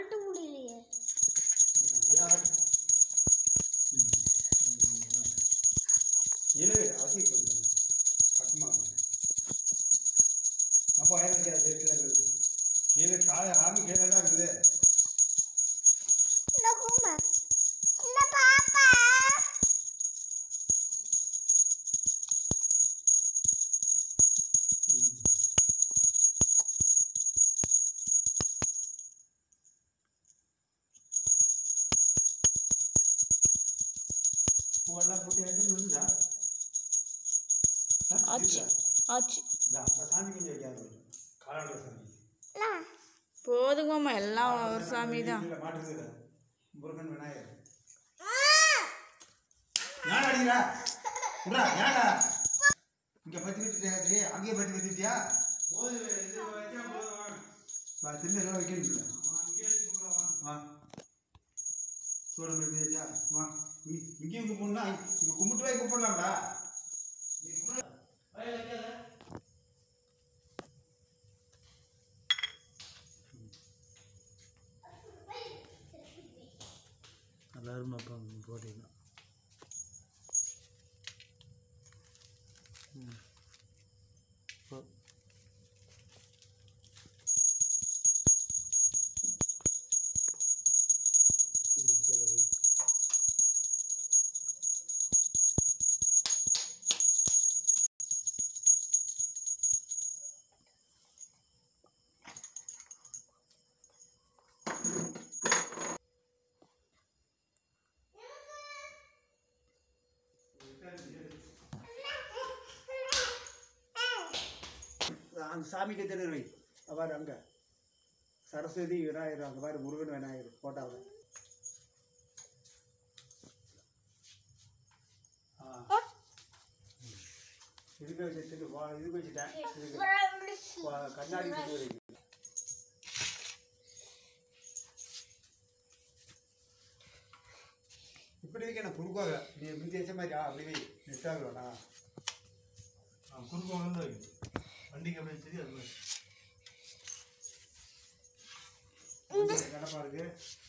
ஆட்ட முடியலையே இழு அசி கொஞ்சம் பக்கமாக நம்ம உயரம் கீழே இருக்குது கீழே காலை ஆரம்பி கீழே தான் இருக்குது இந்த கும்மா இந்த பாப்பா பூவெல்லாம் போட்டு எடுத்து நின்றுடா ஆச்சு ஆச்சு சாமி கொஞ்சம் வைக்காது காலாட சாமி நான் போதுங்க மாமா எல்லாம் ஒரு சாமி தான் இல்லை மாட்டுது முருகன் விநாயகர் ஏன் அடிக்கிறா விட்றா ஏன்டா இங்கே பத்தி வச்சுட்டியா அங்கேயே பத்தி வச்சுட்டியா வா தின்னு எல்லாம் வைக்கணும் வா சூடம் பத்தி வச்சா வா இ- இங்கேயும் கும்பிடனா இங்கே கும்பிட்டு போய் கும்பிடலாம்டா எல்லாரும் அப்போ போட்டிருந்தோம் அந்த சாமிக்கு தெரியும் வை அவ்வாறு அங்கே சரஸ்வதி விநாயகர் அங்கே பாரு முருகன் விநாயகர் போட்டாவில் இதுக்கு வச்சுட்டு வா இதுக்கு வச்சுட்டேன் இதுக்கு வா- கண்ணாடி கொண்டு வரீங்க இப்படி வைக்க நான் குறுக்காக நீ முந்தி வச்ச மாதிரி ஆ அப்படி வை நெட் ஆகலண்ணா குறுக்கம் வந்து வண்டிக்கு அப்படியே சரி அது மாதிரி கடப்பா இருக்கு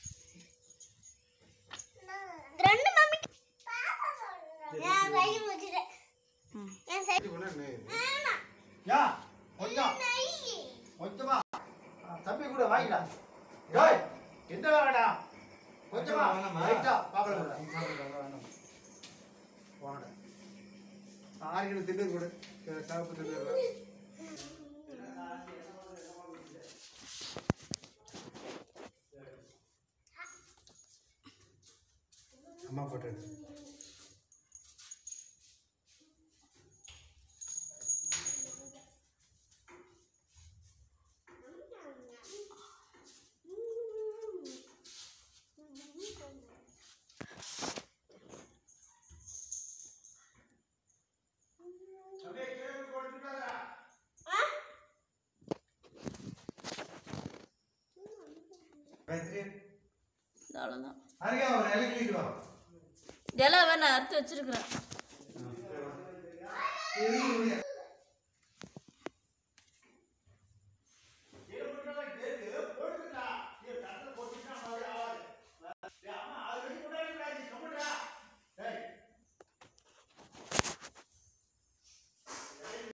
ரெண்டு மம்மி நான் கை முடிச்சிட்டேன் ம் என் சை இது பண்ணா என்ன? யா கொஞ்சம் கொஞ்சமா ஆ, தம்பி கூட வாங்கிடா டேய் எந்த வாங்கடா கொஞ்சமா வேணாமா? ரைட்டா பாப்பல கூட வாங்கடா ஆறு கிலோ திண்டு கொடு சாப்பிட்டு திண்டு அம்மா போட்டு காயத்ரி அவ்வளோதான் அருகே ஒரு இலக்கிட்டு வா இதெல்லாம் வேணா அறுத்து வச்சிருக்கிறேன் இது